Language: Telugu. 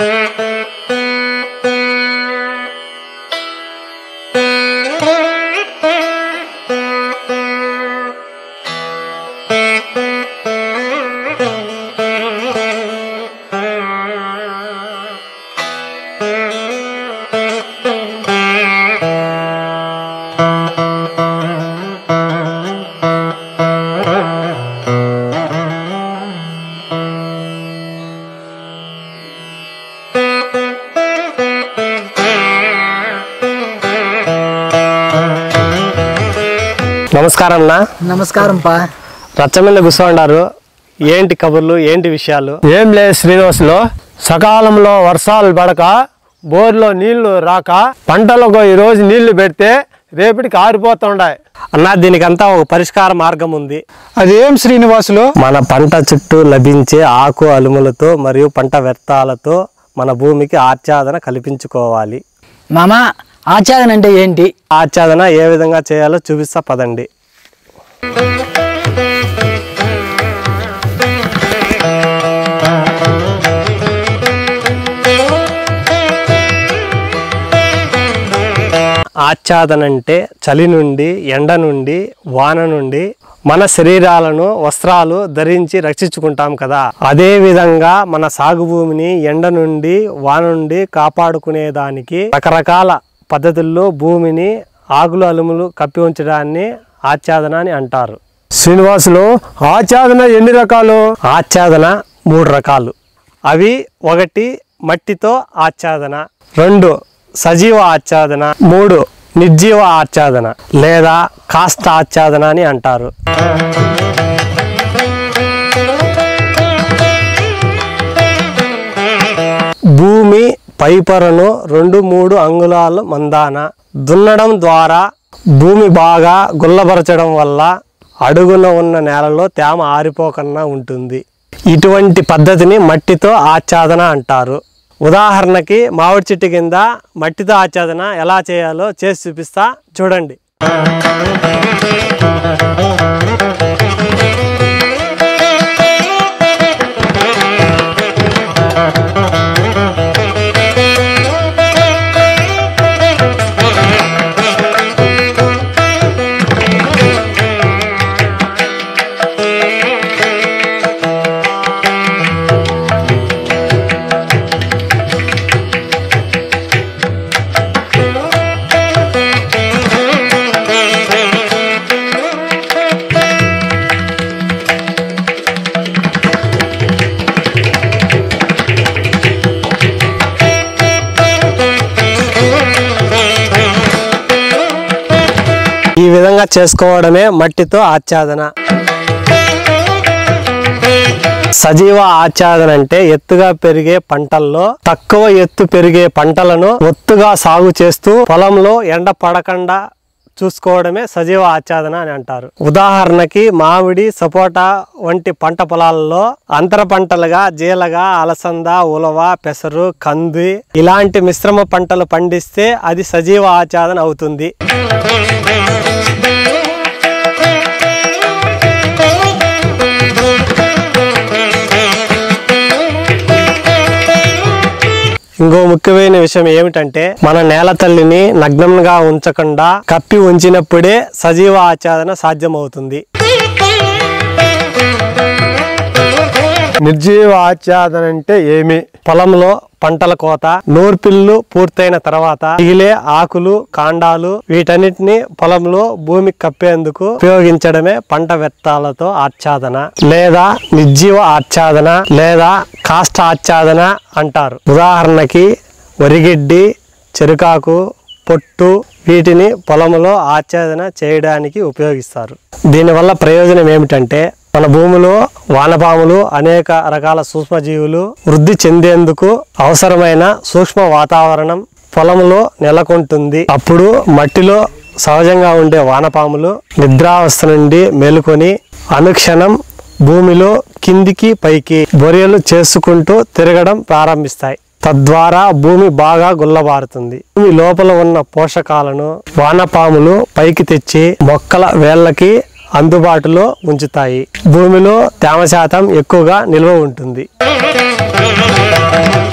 నమస్కారం అన్న నమస్కారం పా రచ్చ మీద కూర్చోండారు ఏంటి కబుర్లు ఏంటి విషయాలు ఏం లేదు శ్రీనివాసులు సకాలంలో వర్షాలు పడక బోర్లో నీళ్లు రాక పంటలకు ఈరోజు నీళ్లు పెడితే రేపటికి ఆరిపోతుండాయి అన్న దీనికంతా ఒక పరిష్కార మార్గం ఉంది అదేం శ్రీనివాసులు మన పంట చుట్టూ లభించే ఆకు అలుములతో మరియు పంట వ్యర్థాలతో మన భూమికి ఆచ్ఛాదన కల్పించుకోవాలి మామ ఆచ్ఛాదన అంటే ఏంటి ఆచ్ఛాదన ఏ విధంగా చేయాలో చూపిస్తా పదండి ఆచ్ఛాదన అంటే చలి నుండి ఎండ నుండి వాన నుండి మన శరీరాలను వస్త్రాలు ధరించి రక్షించుకుంటాం కదా అదే విధంగా మన సాగు భూమిని ఎండ నుండి వాన నుండి కాపాడుకునేదానికి రకరకాల పద్ధతుల్లో భూమిని ఆకులు అలుములు కప్పి ఉంచడాన్ని ఆచ్ఛాదన అని అంటారు శ్రీనివాసులు ఆచ్ఛాదన ఎన్ని రకాలు ఆచ్ఛాదన మూడు రకాలు అవి ఒకటి మట్టితో ఆచ్ఛాదన రెండు సజీవ ఆచ్ఛాదన మూడు నిర్జీవ ఆచ్ఛాదన లేదా కాస్త ఆచ్ఛాదన అని అంటారు భూమి పైపొరను రెండు మూడు అంగుళాలు మందాన దున్నడం ద్వారా భూమి బాగా గుల్లబరచడం వల్ల అడుగున ఉన్న నేలలో తేమ ఆరిపోకుండా ఉంటుంది ఇటువంటి పద్ధతిని మట్టితో ఆచ్ఛాదన అంటారు ఉదాహరణకి మామిడి చెట్టు కింద మట్టితో ఆచ్ఛాదన ఎలా చేయాలో చేసి చూపిస్తా చూడండి ఈ విధంగా చేసుకోవడమే మట్టితో ఆచ్ఛాదన సజీవ ఆచ్ఛాదన అంటే ఎత్తుగా పెరిగే పంటల్లో తక్కువ ఎత్తు పెరిగే పంటలను ఒత్తుగా సాగు చేస్తూ పొలంలో ఎండ పడకుండా చూసుకోవడమే సజీవ ఆచ్ఛాదన అని అంటారు ఉదాహరణకి మామిడి సపోటా వంటి పంట పొలాల్లో అంతర పంటలుగా జీలగా అలసంద ఉలవ పెసరు కంది ఇలాంటి మిశ్రమ పంటలు పండిస్తే అది సజీవ ఆచ్ఛాదన అవుతుంది ఇంకో ముఖ్యమైన విషయం ఏమిటంటే మన నేల తల్లిని నగ్నంగా ఉంచకుండా కప్పి ఉంచినప్పుడే సజీవ ఆచ్ఛాదన సాధ్యమవుతుంది నిర్జీవ ఆచ్ఛాదన అంటే ఏమి పొలంలో పంటల కోత నూర్పిల్లు పూర్తయిన తర్వాత మిగిలే ఆకులు కాండాలు వీటన్నిటిని పొలంలో భూమికి కప్పేందుకు ఉపయోగించడమే పంట వ్యర్థాలతో ఆచ్ఛాదన లేదా నిర్జీవ ఆచ్ఛాదన లేదా కాష్ట ఆచ్ఛాదన అంటారు ఉదాహరణకి వరిగడ్డి చెరుకాకు పొట్టు వీటిని పొలంలో ఆచ్ఛాదన చేయడానికి ఉపయోగిస్తారు దీనివల్ల ప్రయోజనం ఏమిటంటే మన భూమిలో వానపాములు అనేక రకాల సూక్ష్మజీవులు వృద్ధి చెందేందుకు అవసరమైన సూక్ష్మ వాతావరణం పొలంలో నెలకొంటుంది అప్పుడు మట్టిలో సహజంగా ఉండే వానపాములు నిద్రావస్థ నుండి మేలుకొని అనుక్షణం భూమిలో కిందికి పైకి బొరియలు చేసుకుంటూ తిరగడం ప్రారంభిస్తాయి తద్వారా భూమి బాగా గుల్లబారుతుంది భూమి లోపల ఉన్న పోషకాలను వానపాములు పైకి తెచ్చి మొక్కల వేళ్ళకి అందుబాటులో ఉంచుతాయి భూమిలో తేమ శాతం ఎక్కువగా నిల్వ ఉంటుంది